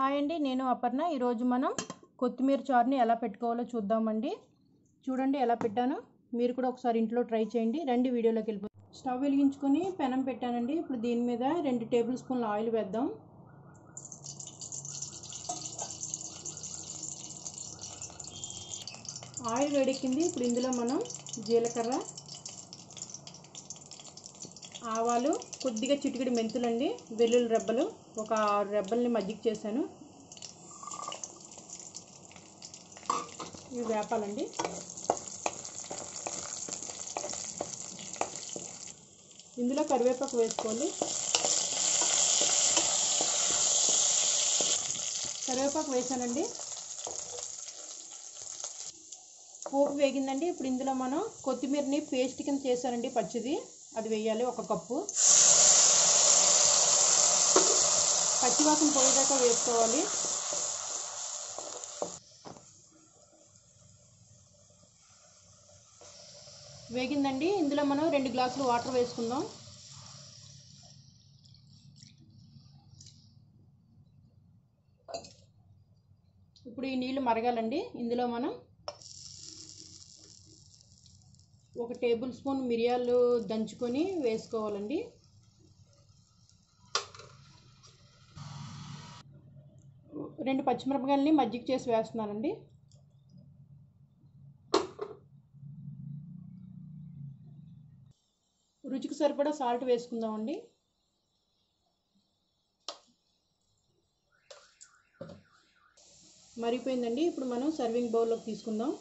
hi అండి నేను అపర్ణ ఈరోజు మనం కొత్తిమీర చారుని ఎలా పెట్టుకోవాలో చూద్దామండి చూడండి ఎలా పెట్టానో మీరు కూడా ఒకసారి ఇంట్లో ట్రై చేయండి రెండు వీడియోలోకి వెళ్ళిపో స్టవ్ వెలిగించుకొని పెనం పెట్టానండి ఇప్పుడు దీని మీద రెండు టేబుల్ స్పూన్ల ఆయిల్ వేద్దాం ఆయిల్ వేడెక్కింది ఇప్పుడు ఇందులో మనం జీలకర్ర ఆవాలు కొద్దిగా చిటికెడు మెంతులండి వెల్లుల్లి రెబ్బలు ఒక ఆరు రెబ్బల్ని మజ్జిగ చేశాను ఇవి వేపాలండి ఇందులో కరివేపాకు వేసుకోవాలి కరివేపాకు వేసానండి పోపు వేగిందండి ఇప్పుడు ఇందులో మనం కొత్తిమీరని పేస్ట్ కింద చేశానండి పచ్చిది అది వేయాలి ఒక కప్పు పచ్చివాసన పోయేదాకా వేసుకోవాలి వేగిందండి ఇందులో మనం రెండు గ్లాసులు వాటర్ వేసుకుందాం ఇప్పుడు ఈ నీళ్ళు మరగాలండి ఇందులో మనం ఒక టేబుల్ స్పూన్ మిరియాలు దంచుకొని వేసుకోవాలండి రెండు పచ్చిమిరపకాయలని మజ్జిగ చేసి వేస్తున్నానండి రుచికి సరిపడా సాల్ట్ వేసుకుందామండి మరిగిపోయిందండి ఇప్పుడు మనం సర్వింగ్ బౌల్లోకి తీసుకుందాం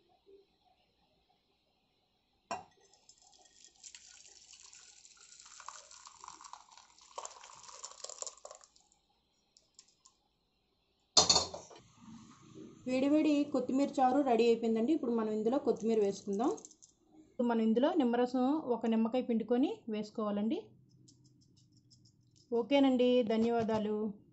వేడివేడి కొత్తిమీర చారు రెడీ అయిపోయిందండి ఇప్పుడు మనం ఇందులో కొత్తిమీర వేసుకుందాం ఇప్పుడు మనం ఇందులో నిమ్మరసం ఒక నిమ్మకాయ పిండుకొని వేసుకోవాలండి ఓకేనండి ధన్యవాదాలు